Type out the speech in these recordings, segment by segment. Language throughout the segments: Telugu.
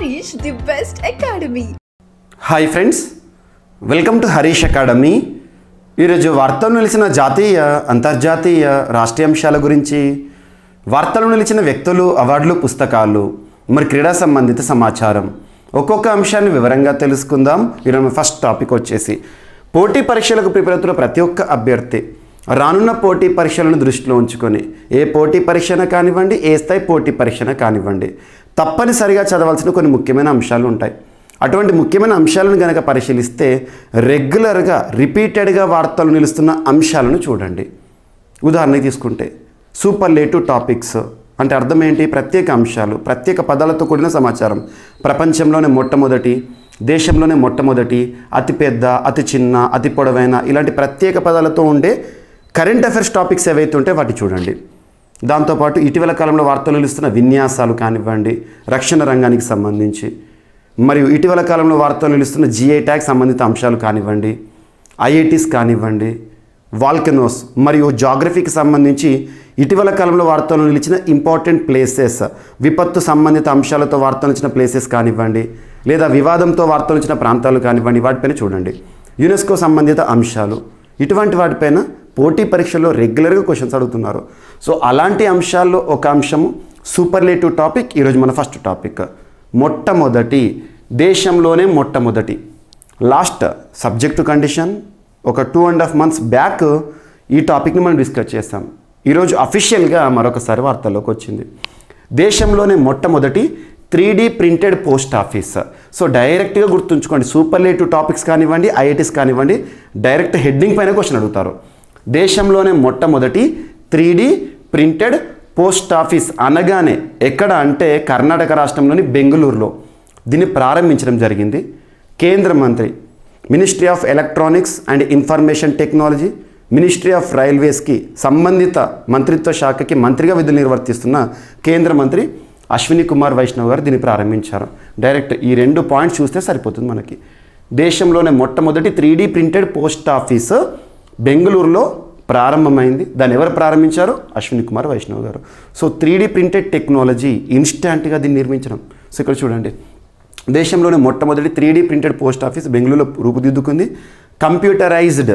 Harish, the best academy. Hi friends welcome to Harish academy ఈరోజు వార్తలు నిలిచిన జాతీయ అంతర్జాతీయ రాష్ట్రీయ అంశాల గురించి వార్తలు నిలిచిన వ్యక్తులు అవార్డులు పుస్తకాలు మరి క్రీడా సంబంధిత సమాచారం ఒక్కొక్క అంశాన్ని వివరంగా తెలుసుకుందాం ఈరోజు ఫస్ట్ టాపిక్ వచ్చేసి పోటీ పరీక్షలకు ప్రిపేర్ అవుతున్న ప్రతి ఒక్క అభ్యర్థి రానున్న పోటీ పరీక్షలను దృష్టిలో ఉంచుకొని ఏ పోటీ పరీక్షన కానివ్వండి ఏ స్థాయి పోటీ పరీక్షన కానివ్వండి తప్పనిసరిగా చదవాల్సిన కొన్ని ముఖ్యమైన అంశాలు ఉంటాయి అటువంటి ముఖ్యమైన అంశాలను కనుక పరిశీలిస్తే రెగ్యులర్గా రిపీటెడ్గా వార్తలు నిలుస్తున్న అంశాలను చూడండి ఉదాహరణకి తీసుకుంటే సూపర్ లేటివ్ టాపిక్స్ అంటే అర్థం ఏంటి ప్రత్యేక అంశాలు ప్రత్యేక పదాలతో కూడిన సమాచారం ప్రపంచంలోనే మొట్టమొదటి దేశంలోనే మొట్టమొదటి అతిపెద్ద అతి చిన్న అతి పొడవైన ఇలాంటి ప్రత్యేక పదాలతో ఉండే కరెంట్ అఫైర్స్ టాపిక్స్ ఏవైతే ఉంటే వాటి చూడండి దాంతోపాటు ఇటీవల కాలంలో వార్తలు నిలుస్తున్న విన్యాసాలు కానివ్వండి రక్షణ రంగానికి సంబంధించి మరియు ఇటీవల కాలంలో వార్తలు నిలుస్తున్న జిఐ ట్యాగ్ సంబంధిత అంశాలు కానివ్వండి ఐఐటీస్ కానివ్వండి వాల్కెనోస్ మరియు జాగ్రఫీకి సంబంధించి ఇటీవల కాలంలో వార్తలు నిలిచిన ఇంపార్టెంట్ ప్లేసెస్ విపత్తు సంబంధిత అంశాలతో వార్తలు ఇచ్చిన ప్లేసెస్ కానివ్వండి లేదా వివాదంతో వార్తలు ఇచ్చిన ప్రాంతాలు కానివ్వండి వాటిపైన చూడండి యునెస్కో సంబంధిత అంశాలు ఇటువంటి వాటిపైన పోటీ పరీక్షల్లో రెగ్యులర్గా క్వశ్చన్స్ అడుగుతున్నారు సో అలాంటి అంశాల్లో ఒక అంశము సూపర్లేటివ్ టాపిక్ ఈరోజు మన ఫస్ట్ టాపిక్ మొట్టమొదటి దేశంలోనే మొట్టమొదటి లాస్ట్ సబ్జెక్టు కండిషన్ ఒక two and half months back ఈ టాపిక్ని మనం డిస్కస్ చేస్తాం ఈరోజు అఫీషియల్గా మరొకసారి వార్తల్లోకి వచ్చింది దేశంలోనే మొట్టమొదటి three D printed post office so డైరెక్ట్గా గుర్తుంచుకోండి సూపర్లేటివ్ టాపిక్స్ కానివ్వండి ఐఐటీస్ కానివ్వండి డైరెక్ట్ హెడ్డింగ్ పైన క్వశ్చన్ అడుగుతారు దేశంలోనే మొట్టమొదటి three D printed post office అనగానే ఎక్కడ అంటే కర్ణాటక రాష్ట్రంలోని బెంగళూరులో దీన్ని ప్రారంభించడం జరిగింది కేంద్ర మంత్రి ministry of electronics and information technology ministry of రైల్వేస్కి సంబంధిత మంత్రిత్వ శాఖకి మంత్రిగా విధులు నిర్వర్తిస్తున్న కేంద్ర మంత్రి అశ్విని కుమార్ వైష్ణవ్ గారు దీన్ని ప్రారంభించారు డైరెక్ట్ ఈ రెండు పాయింట్స్ చూస్తే సరిపోతుంది మనకి దేశంలోనే మొట్టమొదటి three D printed post office బెంగళూరులో ప్రారంభమైంది దాన్ని ఎవరు ప్రారంభించారు Ashwini Kumar Vaishnaw garu so three D printed technology ఇన్స్టాంట్గా దీన్ని నిర్మించడం సో ఇక్కడ చూడండి దేశంలోనే మొట్టమొదటి three D printed post office బెంగళూరులో రూపుదిద్దుకుంది computerized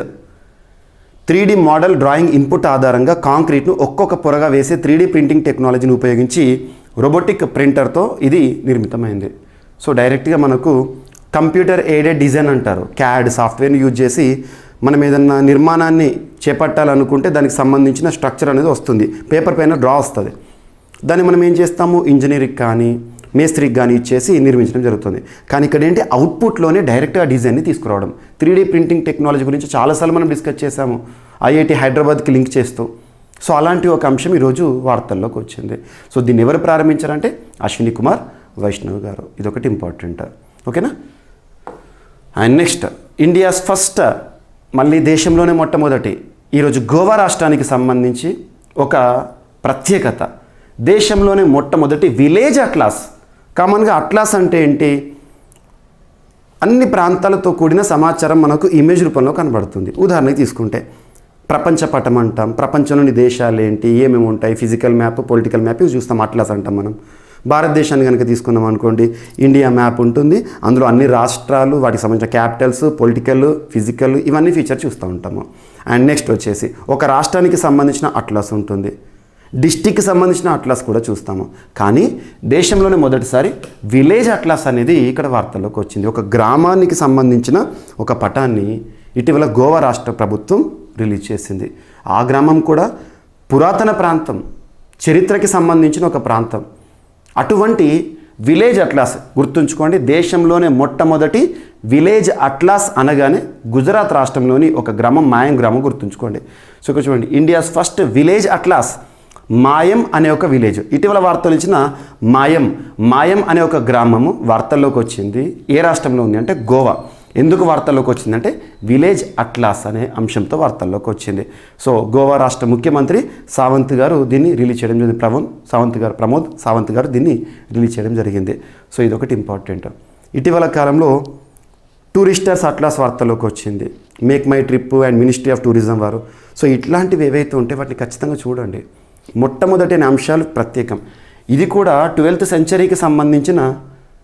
three D model drawing input ఆధారంగా కాంక్రీట్ను ఒక్కొక్క పొరగా వేసే త్రీ డీ ప్రింటింగ్ టెక్నాలజీని ఉపయోగించి రోబోటిక్ ప్రింటర్తో ఇది నిర్మితమైంది సో డైరెక్ట్గా మనకు కంప్యూటర్ ఎయిడెడ్ డిజైన్ అంటారు క్యాడ్ సాఫ్ట్వేర్ని యూజ్ చేసి మనం ఏదన్నా నిర్మాణాన్ని చేపట్టాలనుకుంటే దానికి సంబంధించిన స్ట్రక్చర్ అనేది వస్తుంది పేపర్ పైన డ్రా వస్తుంది దాన్ని మనం ఏం చేస్తాము ఇంజనీరింగ్ కానీ మేస్త్రికి కానీ ఇచ్చేసి నిర్మించడం జరుగుతుంది కానీ ఇక్కడ ఏంటి అవుట్పుట్లోనే డైరెక్ట్గా డిజైన్ని తీసుకురావడం త్రీ డీ ప్రింటింగ్ టెక్నాలజీ గురించి చాలాసార్లు మనం డిస్కస్ చేశాము ఐఐటి హైదరాబాద్కి లింక్ చేస్తూ సో అలాంటి ఒక అంశం ఈరోజు వార్తల్లోకి వచ్చింది సో దీన్ని ఎవరు ప్రారంభించారంటే అశ్విని కుమార్ వైష్ణవ్ గారు ఇదొకటి ఇంపార్టెంట్ ఓకేనా అండ్ నెక్స్ట్ ఇండియాస్ ఫస్ట్ మళ్ళీ దేశంలోనే మొట్టమొదటి ఈరోజు గోవా రాష్ట్రానికి సంబంధించి ఒక ప్రత్యేకత దేశంలోనే మొట్టమొదటి విలేజ్ అట్లాస్ కామన్గా అట్లాస్ అంటే ఏంటి అన్ని ప్రాంతాలతో కూడిన సమాచారం మనకు ఇమేజ్ రూపంలో కనబడుతుంది ఉదాహరణకి తీసుకుంటే ప్రపంచ పటం అంటాం ప్రపంచంలోని దేశాలు ఏంటి ఏమేమి ఉంటాయి ఫిజికల్ మ్యాప్ పొలిటికల్ మ్యాప్ ఇవి చూస్తాం అట్లాస్ అంటాం మనం భారతదేశాన్ని కనుక తీసుకున్నాం అనుకోండి ఇండియా మ్యాప్ ఉంటుంది అందులో అన్ని రాష్ట్రాలు వాటికి సంబంధించిన క్యాపిటల్స్ పొలిటికల్ ఫిజికల్ ఇవన్నీ ఫీచర్ చూస్తూ ఉంటాము అండ్ నెక్స్ట్ వచ్చేసి ఒక రాష్ట్రానికి సంబంధించిన అట్లాస్ ఉంటుంది డిస్టిక్కి సంబంధించిన అట్లాస్ కూడా చూస్తాము కానీ దేశంలోనే మొదటిసారి విలేజ్ అట్లాస్ అనేది ఇక్కడ వార్తల్లోకి వచ్చింది ఒక గ్రామానికి సంబంధించిన ఒక పటాన్ని ఇటీవల గోవా రాష్ట్ర ప్రభుత్వం రిలీజ్ చేసింది ఆ గ్రామం కూడా పురాతన ప్రాంతం చరిత్రకి సంబంధించిన ఒక ప్రాంతం అటువంటి విలేజ్ అట్లాస్ గుర్తుంచుకోండి దేశంలోనే మొట్టమొదటి విలేజ్ అట్లాస్ అనగానే గుజరాత్ రాష్ట్రంలోని ఒక గ్రామం మాయం గ్రామం గుర్తుంచుకోండి సో ఇక్కడ చూడండి ఇండియాస్ ఫస్ట్ విలేజ్ అట్లాస్ మాయం అనే ఒక విలేజ్ ఇటీవల వార్తలు ఇచ్చిన మాయం మాయం అనే ఒక గ్రామము వార్తల్లోకి వచ్చింది ఏ రాష్ట్రంలో ఉంది అంటే గోవా ఎందుకు వార్తల్లోకి వచ్చిందంటే విలేజ్ అట్లాస్ అనే అంశంతో వార్తల్లోకి వచ్చింది సో గోవా రాష్ట్ర ముఖ్యమంత్రి సావంత్ గారు దీన్ని రిలీజ్ చేయడం జరిగింది ప్రమోద్ సావంత్ గారు ప్రమోద్ సావంత్ గారు దీన్ని రిలీజ్ చేయడం జరిగింది సో ఇదొకటి ఇంపార్టెంట్ ఇటీవల కాలంలో టూరిస్టర్స్ అట్లాస్ వార్తల్లోకి వచ్చింది MakeMyTrip and ministry of tourism వారు సో ఇట్లాంటివి ఏవైతే ఉంటే వాటిని ఖచ్చితంగా చూడండి మొట్టమొదటి అనే అంశాలు ప్రత్యేకం ఇది కూడా ట్వెల్త్ సెంచరీకి సంబంధించిన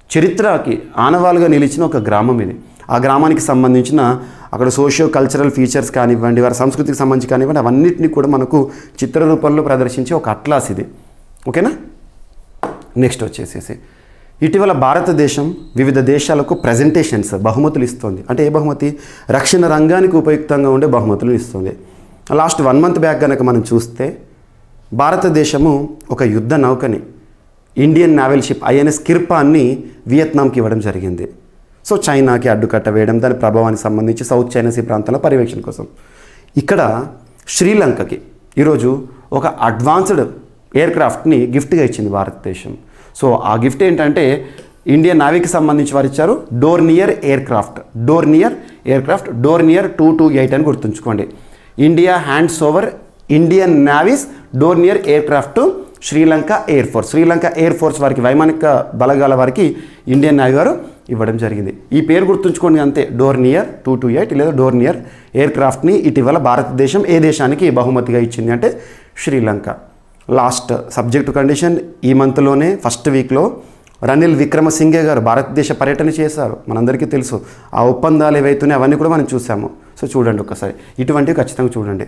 చరిత్రకి ఆనవాలుగా నిలిచిన ఒక గ్రామం ఇది ఆ గ్రామానికి సంబంధించిన అక్కడ సోషియో కల్చరల్ ఫీచర్స్ కానివ్వండి వారి సంస్కృతికి సంబంధించి కానివ్వండి అవన్నిటిని కూడా మనకు చిత్ర రూపంలో ప్రదర్శించే ఒక అట్లాస్ ఇది ఓకేనా నెక్స్ట్ వచ్చేసేసి ఇటీవల భారతదేశం వివిధ దేశాలకు ప్రజెంటేషన్స్ బహుమతులు ఇస్తుంది అంటే ఏ బహుమతి రక్షణ రంగానికి ఉపయుక్తంగా ఉండే బహుమతులు ఇస్తుంది లాస్ట్ వన్ మంత్ బ్యాక్ కనుక మనం చూస్తే భారతదేశము ఒక యుద్ధ నౌకని ఇండియన్ నావెల్ షిప్ ఐఎన్ఎస్ కిర్పాన్ని వియత్నాంకి ఇవ్వడం జరిగింది సో చైనాకి అడ్డుకట్ట వేయడం దాని ప్రభావానికి సంబంధించి సౌత్ చైనా సీ ప్రాంతంలో పర్యవేక్షణ కోసం ఇక్కడ శ్రీలంకకి ఈరోజు ఒక అడ్వాన్స్డ్ ఎయిర్ క్రాఫ్ట్ని గిఫ్ట్గా ఇచ్చింది భారతదేశం సో ఆ గిఫ్ట్ ఏంటంటే ఇండియన్ నావీకి సంబంధించి వారు ఇచ్చారు Dornier aircraft Dornier aircraft Dornier two two eight అని గుర్తుంచుకోండి India hands over Indian navy's Dornier aircraft to Sri Lanka air force Sri Lanka air force వారికి వైమానిక బలగాల వారికి ఇండియన్ నావీ వారు ఇవ్వడం జరిగింది ఈ పేరు గుర్తుంచుకోండి అంతే డోర్నియర్ టూ టూ ఎయిట్ లేదా డోర్నియర్ ఎయిర్ క్రాఫ్ట్ని ఇటీవల భారతదేశం ఏ దేశానికి బహుమతిగా ఇచ్చింది అంటే శ్రీలంక లాస్ట్ సబ్జెక్టు కండిషన్ ఈ మంత్లోనే ఫస్ట్ వీక్లో రనిల్ విక్రమసింగే గారు భారతదేశ పర్యటన చేశారు మనందరికీ తెలుసు ఆ ఒప్పందాలు ఏవైతున్నాయో అవన్నీ కూడా మనం చూసాము సో చూడండి ఒకసారి ఇటువంటివి ఖచ్చితంగా చూడండి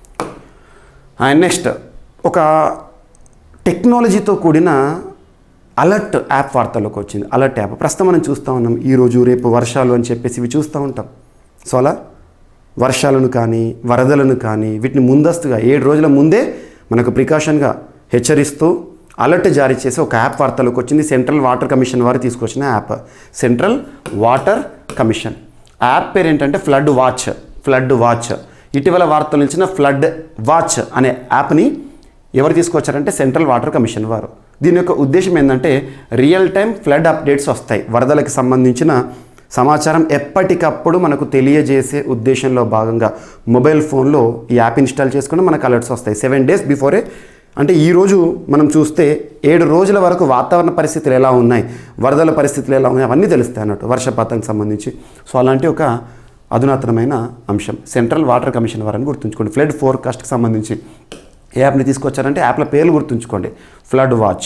అండ్ నెక్స్ట్ ఒక టెక్నాలజీతో కూడిన అలర్ట్ యాప్ వార్తల్లోకి వచ్చింది అలర్ట్ యాప్ ప్రస్తుతం మనం చూస్తూ ఉన్నాం ఈరోజు రేపు వర్షాలు అని చెప్పేసి ఇవి చూస్తూ ఉంటాం సో అలా వర్షాలను కానీ వరదలను కానీ వీటిని ముందస్తుగా ఏడు రోజుల ముందే మనకు ప్రికాషన్గా హెచ్చరిస్తూ అలర్ట్ జారీ చేసి ఒక యాప్ వార్తలోకి వచ్చింది సెంట్రల్ వాటర్ కమిషన్ వారు తీసుకొచ్చిన app central water commission app పేరు ఏంటంటే ఫ్లడ్ వాచ్ ఫ్లడ్ వాచ్ ఇటీవల వార్తలు నిలిచిన ఫ్లడ్ వాచ్ అనే యాప్ని ఎవరు తీసుకొచ్చారంటే సెంట్రల్ వాటర్ కమిషన్ వారు దీని యొక్క ఉద్దేశం ఏంటంటే రియల్ టైం ఫ్లడ్ అప్డేట్స్ వస్తాయి వరదలకు సంబంధించిన సమాచారం ఎప్పటికప్పుడు మనకు తెలియజేసే ఉద్దేశంలో భాగంగా మొబైల్ ఫోన్లో ఈ యాప్ ఇన్స్టాల్ చేసుకుని మనకు అలర్ట్స్ వస్తాయి సెవెన్ డేస్ బిఫోరే అంటే ఈరోజు మనం చూస్తే ఏడు రోజుల వరకు వాతావరణ పరిస్థితులు ఎలా ఉన్నాయి వరదల పరిస్థితులు ఎలా ఉన్నాయి అవన్నీ తెలుస్తాయి అన్నట్టు వర్షపాతానికి సంబంధించి సో అలాంటి ఒక అధునాతనమైన అంశం సెంట్రల్ వాటర్ కమిషన్ వారని గుర్తుంచుకోండి ఫ్లడ్ ఫోర్కాస్ట్కి సంబంధించి ఏ యాప్ని తీసుకొచ్చారంటే యాప్ల పేర్లు గుర్తుంచుకోండి ఫ్లడ్ వాచ్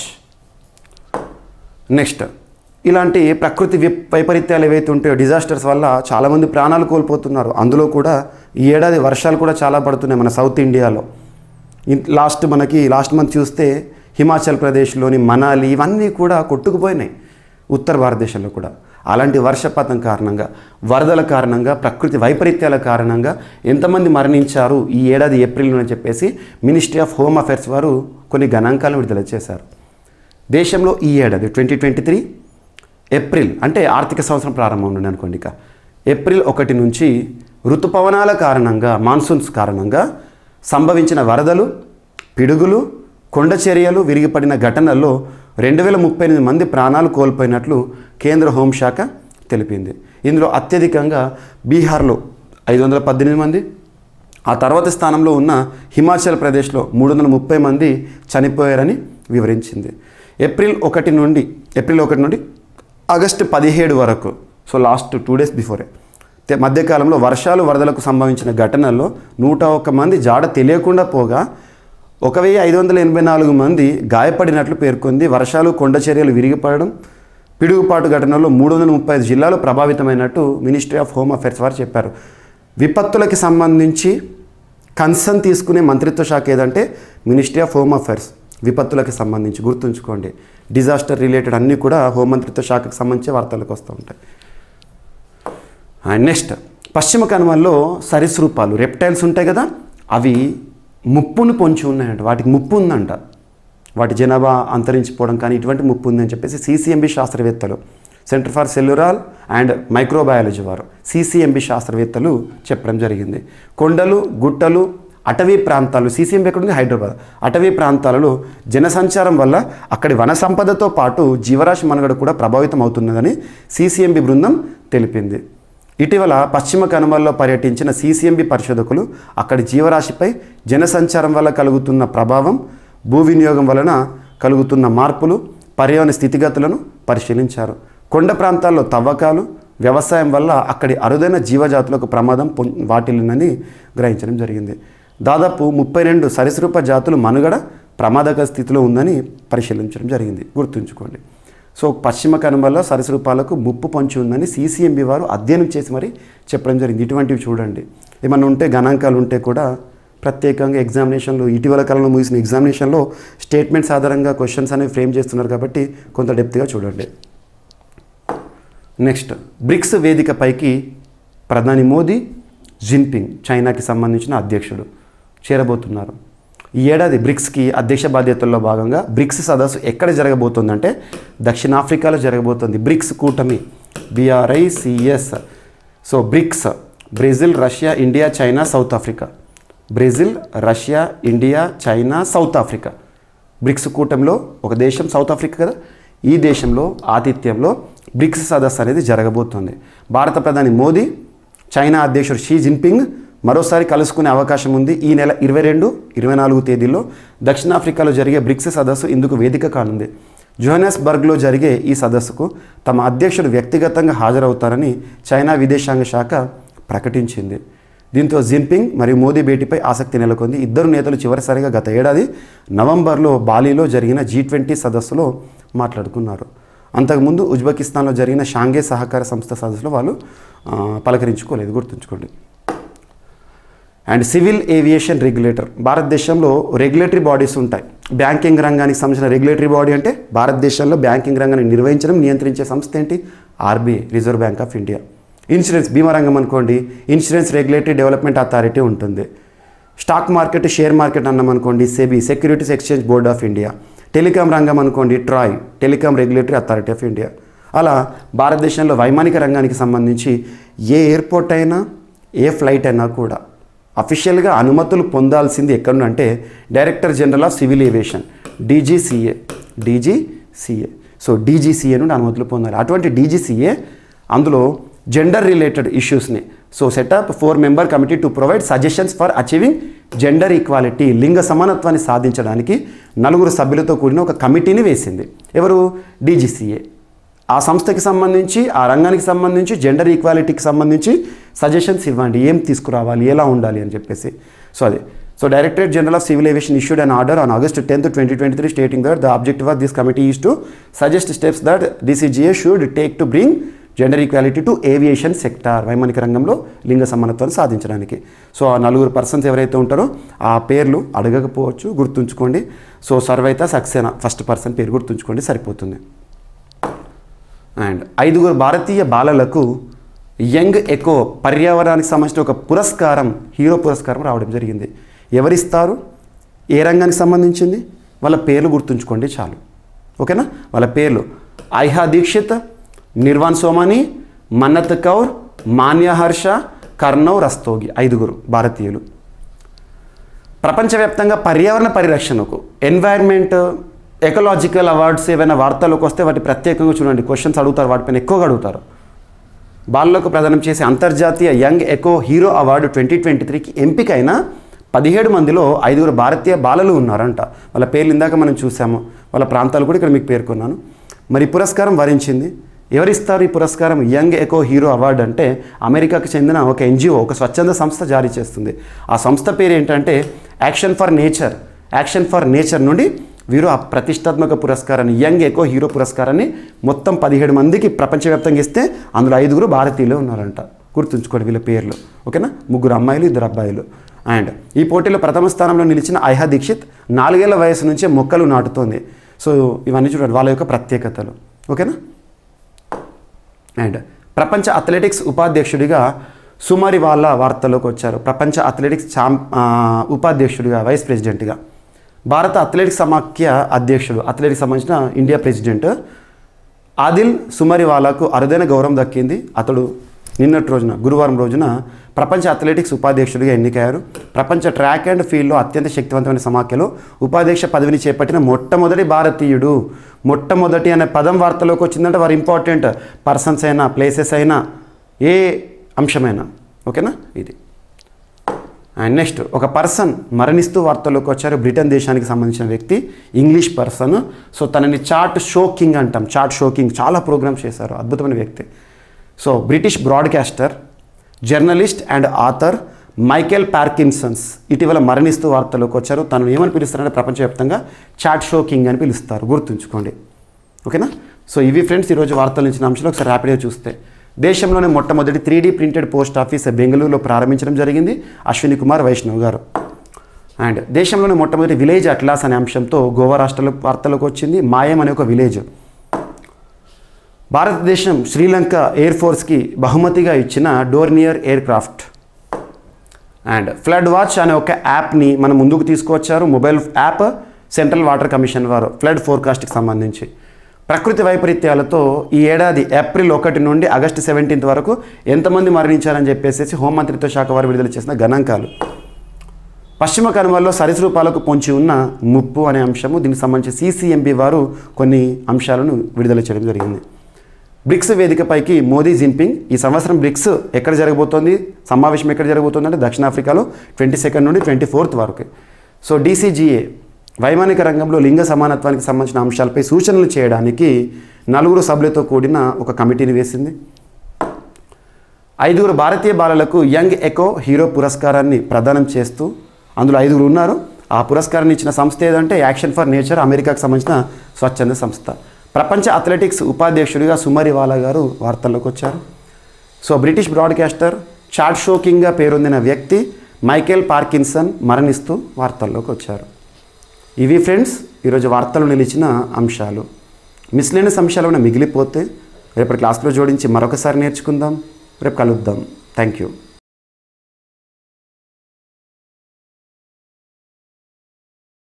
నెక్స్ట్ ఇలాంటి ప్రకృతి విప్ వైపరీత్యాలు ఏవైతే ఉంటాయో డిజాస్టర్స్ వల్ల చాలామంది ప్రాణాలు కోల్పోతున్నారు అందులో కూడా ఈ ఏడాది వర్షాలు కూడా చాలా పడుతున్నాయి మన సౌత్ ఇండియాలో ఇన్- లాస్ట్ మనకి లాస్ట్ మంత్ చూస్తే హిమాచల్ ప్రదేశ్లోని మనాలి ఇవన్నీ కూడా కొట్టుకుపోయినాయి ఉత్తర భారతదేశంలో కూడా అలాంటి వర్షపాతం కారణంగా వరదల కారణంగా ప్రకృతి వైపరీత్యాల కారణంగా ఎంతమంది మరణించారు ఈ ఏడాది ఏప్రిల్లో అని చెప్పేసి మినిస్ట్రీ ఆఫ్ హోమ్ అఫైర్స్ వారు కొన్ని గణాంకాలను విడుదల చేశారు దేశంలో ఈ ఏడాది ట్వంటీ ట్వంటీ త్రీ ఏప్రిల్ అంటే ఆర్థిక సంవత్సరం ప్రారంభం నుండి అనుకోండి ఇక ఏప్రిల్ ఒకటి నుంచి ఋతుపవనాల కారణంగా మాన్సూన్స్ కారణంగా సంభవించిన వరదలు పిడుగులు కొండ చర్యలు విరిగిపడిన ఘటనల్లో రెండు వేల ముప్పై ఎనిమిది మంది ప్రాణాలు కోల్పోయినట్లు కేంద్ర హోంశాఖ తెలిపింది ఇందులో అత్యధికంగా బీహార్లో ఐదు వందల పద్దెనిమిది మంది ఆ తర్వాత స్థానంలో ఉన్న హిమాచల్ ప్రదేశ్లో మూడు వందల ముప్పై మంది చనిపోయారని వివరించింది ఏప్రిల్ ఒకటి నుండి ఏప్రిల్ ఒకటి నుండి ఆగస్టు పదిహేడు వరకు so last two days before తె- మధ్యకాలంలో వర్షాలు వరదలకు సంభవించిన ఘటనల్లో నూట ఒక్క మంది జాడ తెలియకుండా పోగా ఒక వెయ్యి ఐదు వందల ఎనభై నాలుగు మంది గాయపడినట్లు పేర్కొంది వర్షాలు కొండ చర్యలు విరిగిపడడం పిడుగుపాటు ఘటనలో మూడు వందల ముప్పై ఐదు జిల్లాలు ప్రభావితమైనట్టు మినిస్ట్రీ ఆఫ్ హోమ్ అఫైర్స్ వారు చెప్పారు విపత్తులకి సంబంధించి కన్సర్న్ తీసుకునే మంత్రిత్వ శాఖ ఏదంటే మినిస్ట్రీ ఆఫ్ హోమ్ అఫైర్స్ విపత్తులకు సంబంధించి గుర్తుంచుకోండి డిజాస్టర్ రిలేటెడ్ అన్నీ కూడా హోం మంత్రిత్వ శాఖకు సంబంధించి వార్తలకు వస్తూ ఉంటాయి అండ్ నెక్స్ట్ పశ్చిమ కనుమల్లో సరీసృపాలు రెప్టైల్స్ ఉంటాయి కదా అవి ముప్పును పొంచి ఉన్నాయంట వాటికి ముప్పు ఉందంట వాటి జనాభా అంతరించిపోవడం కానీ ఇటువంటి ముప్పు ఉందని చెప్పేసి సిసిఎంబి శాస్త్రవేత్తలు centre for cellular and microbiology వారు సిసిఎంబి శాస్త్రవేత్తలు చెప్పడం జరిగింది కొండలు గుట్టలు అటవీ ప్రాంతాలు సిసిఎంబి ఎక్కడ ఉంది హైదరాబాద్ అటవీ ప్రాంతాలలో జనసంచారం వల్ల అక్కడి వన సంపదతో పాటు జీవరాశి మనుగడ కూడా ప్రభావితం అవుతున్నదని సిసిఎంబి బృందం తెలిపింది ఇటీవల పశ్చిమ కనుమల్లో పర్యటించిన సిసిఎంబి పరిశోధకులు అక్కడి జీవరాశిపై జనసంచారం వల్ల కలుగుతున్న ప్రభావం భూ వినియోగం వలన కలుగుతున్న మార్పులు పర్యావరణ స్థితిగతులను పరిశీలించారు కొండ ప్రాంతాల్లో తవ్వకాలు వ్యవసాయం వల్ల అక్కడి అరుదైన జీవజాతులకు ప్రమాదం పొం- వాటిల్లిందని గ్రహించడం జరిగింది దాదాపు ముప్పై రెండు సరీసృప జాతులు మనుగడ ప్రమాదకర స్థితిలో ఉందని పరిశీలించడం జరిగింది గుర్తుంచుకోండి సో పశ్చిమ కనుమల్లో సరీసృపాలకు ముప్పు పొంచి ఉందని సీసీఎంబీ వారు అధ్యయనం చేసి మరి చెప్పడం జరిగింది ఇటువంటివి చూడండి ఏమన్నా ఉంటే గణాంకాలు ఉంటే కూడా ప్రత్యేకంగా ఎగ్జామినేషన్లో ఇటీవల కాలంలో ముగిసిన ఎగ్జామినేషన్లో స్టేట్మెంట్స్ ఆధారంగా క్వశ్చన్స్ అనేవి ఫ్రేమ్ చేస్తున్నారు కాబట్టి కొంత డెప్త్గా చూడండి నెక్స్ట్ బ్రిక్స్ వేదికపైకి ప్రధాని మోదీ జిన్పింగ్ చైనాకి సంబంధించిన అధ్యక్షుడు చేరబోతున్నారు ఈ ఏడాది బ్రిక్స్కి అధ్యక్ష బాధ్యతల్లో భాగంగా బ్రిక్స్ సదస్సు ఎక్కడ జరగబోతుందంటే దక్షిణాఫ్రికాలో జరగబోతుంది బ్రిక్స్ కూటమి B R I C S so BRICS Brazil Russia India China south Africa Brazil Russia India China south Africa BRICS కూటమిలో ఒక దేశం సౌత్ ఆఫ్రికా కదా ఈ దేశంలో ఆతిథ్యంలో బ్రిక్స్ సదస్సు అనేది జరగబోతుంది భారత ప్రధాని మోదీ చైనా అధ్యక్షుడు షీ జిన్పింగ్ మరోసారి కలుసుకునే అవకాశం ఉంది ఈ నెల ఇరవై రెండు ఇరవై నాలుగు తేదీల్లో దక్షిణాఫ్రికాలో జరిగే బ్రిక్స్ సదస్సు ఇందుకు వేదిక కానుంది జోహానస్బర్గ్లో జరిగే ఈ సదస్సుకు తమ అధ్యక్షుడు వ్యక్తిగతంగా హాజరవుతారని చైనా విదేశాంగ శాఖ ప్రకటించింది దీంతో జిన్పింగ్ మరియు మోదీ భేటీపై ఆసక్తి నెలకొంది ఇద్దరు నేతలు చివరిసారిగా గత ఏడాది నవంబర్లో బాలీలో జరిగిన జీ ట్వంటీ సదస్సులో మాట్లాడుకున్నారు అంతకుముందు ఉజ్బెకిస్తాన్లో జరిగిన షాంఘై సహకార సంస్థ సదస్సులో వాళ్ళు ఆ, పలకరించుకోలేదు గుర్తుంచుకోండి అండ్ సివిల్ ఏవియేషన్ రెగ్యులేటర్ భారతదేశంలో రెగ్యులేటరీ బాడీస్ ఉంటాయి బ్యాంకింగ్ రంగానికి సంబంధించిన రెగ్యులేటరీ బాడీ అంటే భారతదేశంలో బ్యాంకింగ్ రంగాన్ని నిర్వహించడం నియంత్రించే సంస్థ ఏంటి RBI reserve bank of India insurance బీమా రంగం అనుకోండి ఇన్సూరెన్స్ రెగ్యులేటరీ డెవలప్మెంట్ అథారిటీ ఉంటుంది స్టాక్ మార్కెట్ షేర్ మార్కెట్ అన్నాం అనుకోండి SEBI securities exchange board of India telecom రంగం అనుకోండి TRAI telecom regulatory authority of India అలా భారతదేశంలో వైమానిక రంగానికి సంబంధించి ఏ ఎయిర్పోర్ట్ అయినా ఏ ఫ్లైట్ అయినా కూడా అఫీషియల్గా అనుమతులు పొందాల్సింది ఎక్కడుందంటే director general of civil aviation DGCA DGCA so DGCA నుండి అనుమతులు పొందాలి అటువంటి డీజీసీఏ అందులో జెండర్ రిలేటెడ్ ఇష్యూస్ని so set up four member committee to provide suggestions for achieving gender equality లింగ సమానత్వాన్ని సాధించడానికి నలుగురు సభ్యులతో కూడిన ఒక కమిటీని వేసింది ఎవరు డీజీసీఏ ఆ సంస్థకి సంబంధించి ఆ రంగానికి సంబంధించి జెండర్ ఈక్వాలిటీకి సంబంధించి సజెషన్స్ ఇవ్వండి ఏం తీసుకురావాలి ఎలా ఉండాలి అని చెప్పేసి సో అదే so directorate general of civil aviation issued an order on August tenth twenty twenty three stating that the objective of this committee is to suggest steps that DCGA should take to bring gender equality to aviation sector వైమానిక రంగంలో లింగ సమానత్వాన్ని సాధించడానికి సో ఆ నలుగురు పర్సన్స్ ఎవరైతే ఉంటారో ఆ పేర్లు అడగకపోవచ్చు గుర్తుంచుకోండి so Sarvaita Saxena first person పేరు గుర్తుంచుకోండి సరిపోతుంది అండ్ ఐదుగురు భారతీయ బాలలకు యంగ్ ఎకో పర్యావరణానికి సంబంధించిన ఒక పురస్కారం హీరో పురస్కారం రావడం జరిగింది ఎవరిస్తారు ఏ రంగానికి సంబంధించింది వాళ్ళ పేర్లు గుర్తుంచుకోండి చాలు ఓకేనా వాళ్ళ పేర్లు ఐహా దీక్షిత్ నిర్వాన్ సోమాని మన్నత్ కౌర్ మాన్య హర్ష కర్ణవ్ రస్తోగి ఐదుగురు భారతీయులు ప్రపంచవ్యాప్తంగా పర్యావరణ పరిరక్షణకు ఎన్వైర్న్మెంట్ ఎకలాజికల్ అవార్డ్స్ ఏవైనా వార్తలకు వస్తే వాటి ప్రత్యేకంగా చూడండి క్వశ్చన్స్ అడుగుతారు వాటిపైన ఎక్కువగా అడుగుతారు బాలలకు ప్రదానం చేసే అంతర్జాతీయ young eco hero award twenty twenty త్రీకి ఎంపికైన పదిహేడు మందిలో ఐదుగురు భారతీయ బాలలు ఉన్నారంట వాళ్ళ పేర్లు ఇందాక మనం చూసాము వాళ్ళ ప్రాంతాలు కూడా ఇక్కడ మీకు పేర్కొన్నాను మరి ఈ పురస్కారం వరించింది ఎవరిస్తారు ఈ పురస్కారం యంగ్ ఎకో హీరో అవార్డు అంటే అమెరికాకు చెందిన ఒక ఎన్జిఓ ఒక స్వచ్ఛంద సంస్థ జారీ చేస్తుంది ఆ సంస్థ పేరు ఏంటంటే action for nature action for nature నుండి వీరు ఆ ప్రతిష్టాత్మక పురస్కారాన్ని యంగ్ ఎకో హీరో పురస్కారాన్ని మొత్తం పదిహేడు మందికి ప్రపంచవ్యాప్తంగా ఇస్తే అందులో ఐదుగురు భారతీయులే ఉన్నారంట గుర్తుంచుకోండి వీళ్ళ పేర్లు ఓకేనా ముగ్గురు అమ్మాయిలు ఇద్దరు అబ్బాయిలు అండ్ ఈ పోటీలో ప్రథమ స్థానంలో నిలిచిన ఐహా దీక్షిత్ నాలుగేళ్ల వయసు నుంచే మొక్కలు నాటుతోంది సో ఇవన్నీ చూడండి వాళ్ళ యొక్క ప్రత్యేకతలు ఓకేనా అండ్ ప్రపంచ అథ్లెటిక్స్ ఉపాధ్యక్షుడిగా సుమారి వాళ్ళ వార్తల్లోకి వచ్చారు ప్రపంచ అథ్లెటిక్స్ చాం ఆ, ఉపాధ్యక్షుడిగా వైస్ ప్రెసిడెంట్గా భారత అథ్లెటిక్స్ సమాఖ్య అధ్యక్షుడు అథ్లెటిక్స్ సంబంధించిన ఇండియా ప్రెసిడెంట్ ఆదిల్ సుమరివాలాకు అరుదైన గౌరవం దక్కింది అతడు నిన్నటి రోజున గురువారం రోజున ప్రపంచ అథ్లెటిక్స్ ఉపాధ్యక్షుడిగా ఎన్నికయ్యారు ప్రపంచ ట్రాక్ అండ్ ఫీల్డ్లో అత్యంత శక్తివంతమైన సమాఖ్యలో ఉపాధ్యక్ష పదవిని చేపట్టిన మొట్టమొదటి భారతీయుడు మొట్టమొదటి అనే పదం వార్తలోకి వచ్చిందంటే వారు ఇంపార్టెంట్ పర్సన్స్ అయినా ప్లేసెస్ అయినా ఏ అంశమైనా ఓకేనా ఇది అండ్ నెక్స్ట్ ఒక పర్సన్ మరణిస్తూ వార్తల్లోకి వచ్చారు బ్రిటన్ దేశానికి సంబంధించిన వ్యక్తి ఇంగ్లీష్ పర్సన్ సో తనని చాట్ షోకింగ్ అంటాం చాట్ షోకింగ్ చాలా ప్రోగ్రామ్స్ చేశారు అద్భుతమైన వ్యక్తి so British broadcaster journalist and author Michael Parkinson's ఇటీవల మరణిస్తూ వార్తల్లోకి వచ్చారు తను ఏమని పిలుస్తారంటే ప్రపంచవ్యాప్తంగా చాట్ షోకింగ్ అని పిలుస్తారు గుర్తుంచుకోండి ఓకేనా సో ఇవి ఫ్రెండ్స్ ఈరోజు వార్తలు ఇచ్చిన అంశాలు ఒకసారి ర్యాపిడ్గా చూస్తే దేశంలోనే మొట్టమొదటి three D printed post office బెంగళూరులో ప్రారంభించడం జరిగింది అశ్విని కుమార్ వైష్ణవ్ గారు అండ్ దేశంలోనే మొట్టమొదటి విలేజ్ అట్లాస్ అనే అంశంతో గోవా రాష్ట్రంలో వార్తలకు వచ్చింది మాయం అనే ఒక విలేజ్ భారతదేశం శ్రీలంక ఎయిర్ ఫోర్స్కి బహుమతిగా ఇచ్చిన Dornier aircraft and flood watch అనే ఒక యాప్ని మనం ముందుకు తీసుకువచ్చారు mobile app central water commission వారు ఫ్లడ్ ఫోర్కాస్ట్కి సంబంధించి ప్రకృతి వైపరీత్యాలతో ఈ ఏడాది ఏప్రిల్ ఒకటి నుండి ఆగస్టు సెవెంటీన్త్ వరకు ఎంతమంది మరణించారని చెప్పేసి హోంమంత్రిత్వ శాఖ వారు విడుదల చేసిన గణాంకాలు పశ్చిమ కనుమల్లో సరీసృపాలకు పొంచి ఉన్న ముప్పు అనే అంశము దీనికి సంబంధించి సీసీఎంబీ వారు కొన్ని అంశాలను విడుదల చేయడం జరిగింది బ్రిక్స్ వేదికపైకి మోదీ జిన్పింగ్ ఈ సంవత్సరం బ్రిక్స్ ఎక్కడ జరగబోతోంది సమావేశం ఎక్కడ జరగబోతోంది అంటే దక్షిణాఫ్రికాలో ట్వంటీ సెకండ్ నుండి ట్వంటీ ఫోర్త్ వరకు సో డీసీజీఏ వైమానిక రంగంలో లింగ సమానత్వానికి సంబంధించిన అంశాలపై సూచనలు చేయడానికి నలుగురు సభ్యులతో కూడిన ఒక కమిటీని వేసింది ఐదుగురు భారతీయ బాలలకు యంగ్ ఎకో హీరో పురస్కారాన్ని ప్రదానం చేస్తూ అందులో ఐదుగురు ఉన్నారు ఆ పురస్కారాన్ని ఇచ్చిన సంస్థ ఏదంటే యాక్షన్ ఫర్ నేచర్ అమెరికాకు సంబంధించిన స్వచ్ఛంద సంస్థ ప్రపంచ అథ్లెటిక్స్ ఉపాధ్యక్షుడిగా సుమరివాలా గారు వార్తల్లోకి వచ్చారు సో బ్రిటిష్ బ్రాడ్కాస్టర్ చాట్ షోకింగ్గా పేరొందిన వ్యక్తి మైకేల్ పార్కిన్సన్ మరణిస్తూ వార్తల్లోకి వచ్చారు ఇవి ఫ్రెండ్స్ ఈరోజు వార్తలు నిలిచిన అంశాలు మిస్లేనియస్ అంశాలు ఏమైనా మిగిలిపోతే రేపటి క్లాస్లో జోడించి మరొకసారి నేర్చుకుందాం రేపు కలుద్దాం థ్యాంక్ యూ